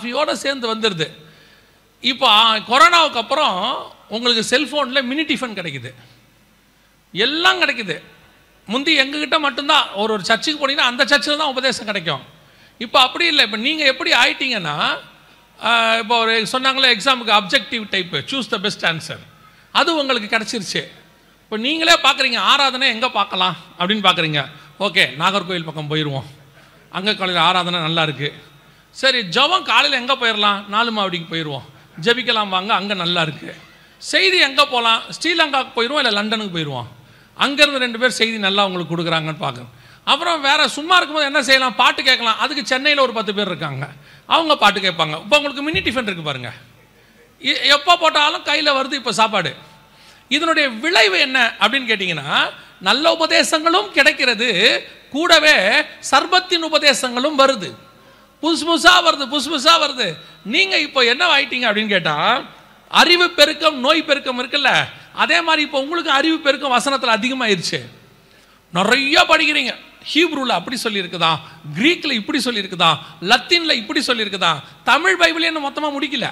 காஃபியோடு சேர்ந்து வந்துடுது இப்போ ஆ, கொரோனாவுக்கு அப்புறம் உங்களுக்கு செல்ஃபோனில் மினி டிஃபன் கிடைக்குது எல்லாம் கிடைக்குது முந்தி எங்ககிட்ட மட்டும்தான் ஒரு ஒரு சர்ச்சுக்கு போனீங்கன்னா அந்த சர்ச்சில் தான் உபதேசம் கிடைக்கும் இப்போ அப்படி இல்லை இப்போ நீங்கள் எப்படி ஆயிட்டீங்கன்னா ஆஹ், இப்போ ஒரு சொன்னாங்களே எக்ஸாமுக்கு objective type choose the best answer அது உங்களுக்கு கிடச்சிருச்சு இப்போ நீங்களே பார்க்குறீங்க ஆராதனை எங்கே பார்க்கலாம் அப்படின்னு பார்க்குறீங்க ஓகே நாகர்கோவில் பக்கம் போயிடுவோம் அங்கே காலையில் ஆராதனை நல்லா இருக்கு சரி ஜெபம் காலையில் எங்கே போயிடலாம் நாலு மாவடிக்கு போயிடுவோம் ஜெபிக்கலாம் வாங்க அங்கே நல்லா இருக்கு செய்தி எங்கே போகலாம் ஸ்ரீலங்காவுக்கு போயிடுவோம் இல்லை லண்டனுக்கு போயிடுவோம் அங்கேருந்து ரெண்டு பேர் செய்தி நல்லா உங்களுக்கு கொடுக்குறாங்கன்னு பார்க்கணும் அப்புறம் வேற சும்மா இருக்கும்போது என்ன செய்யலாம் பாட்டு கேட்கலாம் அதுக்கு சென்னையில் ஒரு பத்து பேர் இருக்காங்க அவங்க பாட்டு கேட்பாங்க இப்போ உங்களுக்கு மினி டிஃபன் இருக்கு பாருங்க எ- எப்போ போட்டாலும் கையில் வருது இப்போ சாப்பாடு இதனுடைய விளைவு என்ன அப்படின்னு கேட்டிங்கன்னா நல்ல உபதேசங்களும் கிடைக்கிறது கூடவே சர்பத்தின் உபதேசங்களும் வருது புதுசு புதுசாக வருது புதுசு புதுசாக வருது நீங்கள் இப்போ என்ன ஆயிட்டீங்க அப்படின்னு கேட்டால் அறிவு பெருக்கம் நோய் பெருக்கம் இருக்குல்ல அதே மாதிரி இப்போ உங்களுக்கு அறிவு பெருக்கம் வசனத்தில் அதிகமாயிருச்சு நிறைய படிக்கிறீங்க ஹீப்ரூல அப்படி சொல்லியிருக்குதா கிரீக்கில் இப்படி சொல்லியிருக்குதா லத்தீனில் இப்படி சொல்லியிருக்குதா தமிழ் பைபிளே இன்னும் மொத்தமாக முடிக்கல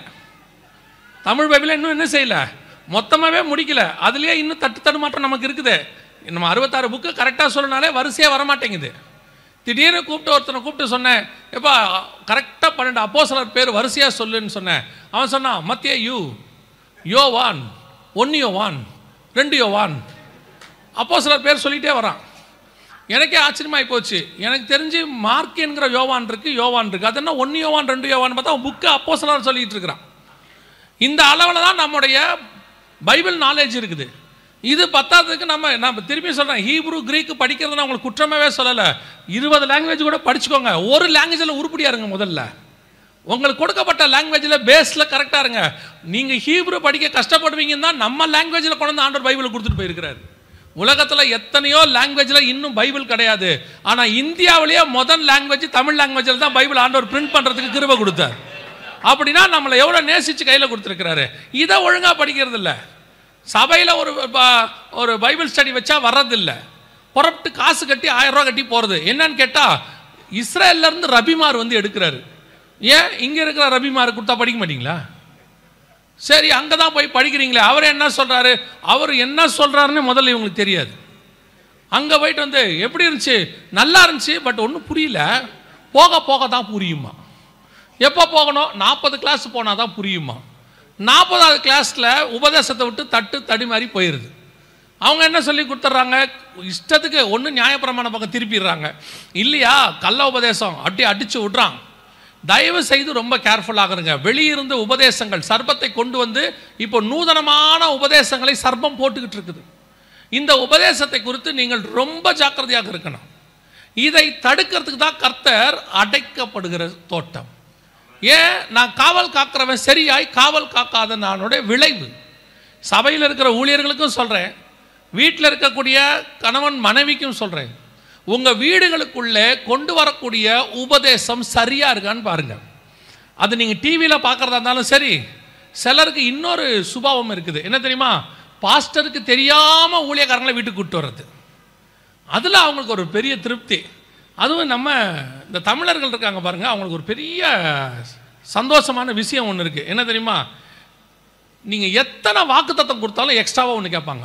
தமிழ் பைபிளை இன்னும் என்ன செய்யல மொத்தமாகவே முடிக்கல அதுலேயே இன்னும் தட்டு தடுமாற்றம் நமக்கு இருக்குது நம்ம அறுபத்தாறு புக்கு கரெக்டாக சொல்லனாலே வரிசையாக வரமாட்டேங்குது திடீர்னு கூப்பிட்டு ஒருத்தனை கூப்பிட்டு சொன்னேன் எப்பா கரெக்டாக பன்னெண்டு அப்போ சிலர் பேர் வரிசையாக சொல்லுன்னு சொன்னேன் அவன் சொன்னான் மத்திய யூ யோவான் ஒன்று யோவான் ரெண்டு யோவான் அப்போ சிலர் பேர் சொல்லிகிட்டே வரான் எனக்கே ஆச்சரியமாகி போச்சு எனக்கு தெரிஞ்சு மார்க் என்கிற யோவான் இருக்கு யோவான் இருக்கு அது என்ன ஒன்று யோவான் ரெண்டு யோவான் பார்த்தா புக்கு அப்போ சிலர் சொல்லிட்டு இருக்கிறான் இந்த அளவில் தான் நம்முடைய பைபிள் நாலேஜ் இருக்குது இது பத்தாததுக்கு நம்ம நான் திருப்பி சொல்கிறேன் ஹீப்ரு கிரீக் படிக்கிறது நான் உங்களுக்கு குற்றமாவே சொல்லலை இருபது லாங்குவேஜ் கூட படிச்சுக்கோங்க ஒரு லாங்குவேஜில் உருப்படியா இருங்க முதல்ல உங்களுக்கு கொடுக்கப்பட்ட லாங்குவேஜில் பேஸில் கரெக்டாக இருங்க நீங்கள் ஹீப்ரு படிக்க கஷ்டப்படுவீங்கன்னு தான் நம்ம லாங்குவேஜில் கொண்டு வந்து ஆண்டவர் பைபிளை கொடுத்துட்டு போயிருக்கிறாரு உலகத்தில் எத்தனையோ லாங்குவேஜில் இன்னும் பைபிள் கிடையாது ஆனால் இந்தியாவிலேயே முதல் லாங்குவேஜ் தமிழ் லாங்குவேஜில் தான் பைபிள் ஆண்டவர் பிரிண்ட் பண்ணுறதுக்கு கிருபை கொடுத்தார் அப்படின்னா நம்மளை எவ்வளோ நேசித்து கையில் கொடுத்துருக்கிறாரு இதை ஒழுங்காக படிக்கிறது இல்லை சபையில் ஒரு ப- ஒரு பைபிள் ஸ்டடி வச்சா வர்றதில்லை புறப்பட்டு காசு கட்டி ஆயிரம் ரூபா கட்டி போகிறது என்னன்னு கேட்டால் இஸ்ரேல்லேருந்து ரபிமார் வந்து எடுக்கிறாரு ஏன் இங்கே இருக்கிற ரபிமார் கொடுத்தா படிக்க மாட்டீங்களா சரி அங்கே தான் போய் படிக்கிறீங்களே அவர் என்ன சொல்கிறாரு அவர் என்ன சொல்கிறாருன்னு முதல்ல இவங்களுக்கு தெரியாது அங்கே போயிட்டு வந்து எப்படி இருந்துச்சு நல்லா இருந்துச்சு பட் ஒன்றும் புரியல போக போக தான் புரியுமா எப்போ போகணும் நாற்பது கிளாஸ் போனால் தான் புரியுமா நாற்பதாவது கிளாஸில் உபதேசத்தை விட்டு தட்டு தடி மாதிரி போயிடுது அவங்க என்ன சொல்லி கொடுத்துட்றாங்க இஷ்டத்துக்கு ஒன்று நியாயப்பிரமாண பக்கம் திருப்பிடுறாங்க இல்லையா கள்ள உபதேசம் அப்படி அடிச்சு விட்றான் தயவு செய்து ரொம்ப கேர்ஃபுல்லாக இருங்க வெளியிருந்து உபதேசங்கள் சர்ப்பத்தை கொண்டு வந்து இப்போ நூதனமான உபதேசங்களை சர்ப்பம் போட்டுக்கிட்டு இருக்குது இந்த உபதேசத்தை குறித்து நீங்கள் ரொம்ப ஜாக்கிரதையாக இருக்கணும் இதை தடுக்கிறதுக்கு தான் கர்த்தர் அடைக்கப்படுகிற தோட்டம் ஏன் நான் காவல் காக்கிறவன் சரியாய் காவல் காக்காத நானுடைய விளைவு சபையில் இருக்கிற ஊழியர்களுக்கும் சொல்கிறேன் வீட்டில் இருக்கக்கூடிய கணவன் மனைவிக்கும் சொல்கிறேன் உங்கள் வீடுகளுக்குள்ளே கொண்டு வரக்கூடிய உபதேசம் சரியாக இருக்கான்னு பாருங்கள் அது நீங்கள் டிவியில் பார்க்குறதா இருந்தாலும் சரி சிலருக்கு இன்னொரு சுபாவம் இருக்குது என்ன தெரியுமா பாஸ்டருக்கு தெரியாமல் ஊழியக்காரங்களை வீட்டுக்கு கூப்பிட்டு வர்றது அதில் அவங்களுக்கு ஒரு பெரிய திருப்தி அதுவும் நம்ம இந்த தமிழர்கள் இருக்காங்க பாருங்க அவங்களுக்கு ஒரு பெரிய சந்தோஷமான விஷயம் ஒன்று இருக்குது என்ன தெரியுமா நீங்கள் எத்தனை வாக்குத்தத்தம் கொடுத்தாலும் எக்ஸ்ட்ராவாக ஒன்று கேட்பாங்க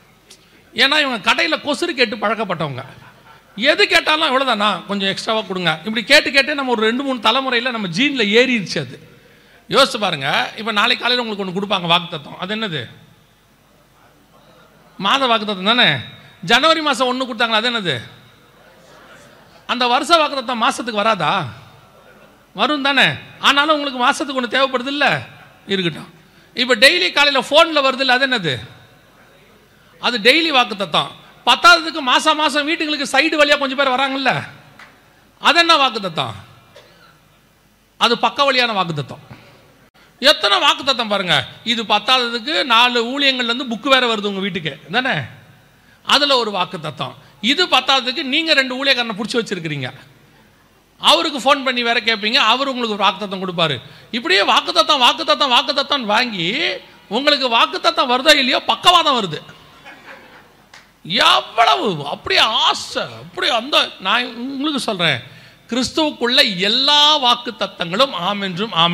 ஏன்னா இவங்க கடையில் கொசுறு கேட்டு பழக்கப்பட்டவங்க எது கேட்டாலும் இவ்வளோதானா கொஞ்சம் எக்ஸ்ட்ராவாக கொடுங்க இப்படி கேட்டு கேட்டு நம்ம ஒரு ரெண்டு மூணு தலைமுறையில் நம்ம ஜீனில் ஏறிடுச்சு அது யோசிச்சு பாருங்க இப்போ நாளைக்கு காலையில் உங்களுக்கு ஒன்று கொடுப்பாங்க வாக்குத்தத்தம் அது என்னது மாத வாக்குத்தத்தம் தானே ஜனவரி மாதம் ஒன்று கொடுத்தாங்களா அது என்னது அந்த வருஷ வாக்குத்தத்தம் மாதத்துக்கு வராதா வரும் தானே ஆனாலும் உங்களுக்கு மாதத்துக்கு ஒன்று தேவைப்படுது இல்லை இருக்கட்டும் இப்போ டெய்லி காலையில் ஃபோனில் வருது இல்லை அது என்னது அது டெய்லி வாக்குத்தத்தம் பத்தாவதுக்கு மாதம் மாதம் வீட்டுங்களுக்கு சைடு வழியாக கொஞ்சம் பேர் வராங்கல்ல அது என்ன வாக்குத்தத்தம் அது பக்க வழியான வாக்குத்தத்தம் எத்தனை வாக்குத்தத்தம் பாருங்க இது பத்தாததுக்கு நாலு ஊழியங்கள்லேருந்து புக்கு வேற வருது உங்கள் வீட்டுக்கு தானே அதில் ஒரு வாக்குத்தத்தம் இது பத்தாததுக்கு நீங்கள் ரெண்டு ஊழியக்காரனை பிடிச்சி வச்சிருக்கிறீங்க அவருக்கு ஃபோன் பண்ணி வேற கேட்பீங்க அவர் உங்களுக்கு ஒரு வாக்குத்தத்தம் கொடுப்பாரு இப்படியே வாக்குத்தத்தம் வாக்குத்தத்தம் வாக்குத்தத்தம் வாங்கி உங்களுக்கு வாக்குத்தத்தம் வருதோ இல்லையோ பக்கவாதம் வருது எவ்வளவு அப்படி ஆசை அப்படி அந்த நான் உங்களுக்கு சொல்றேன் கிறிஸ்துவுக்குள்ள எல்லா வாக்கு தத்தங்களும் ஆம் என்றும் ஆம்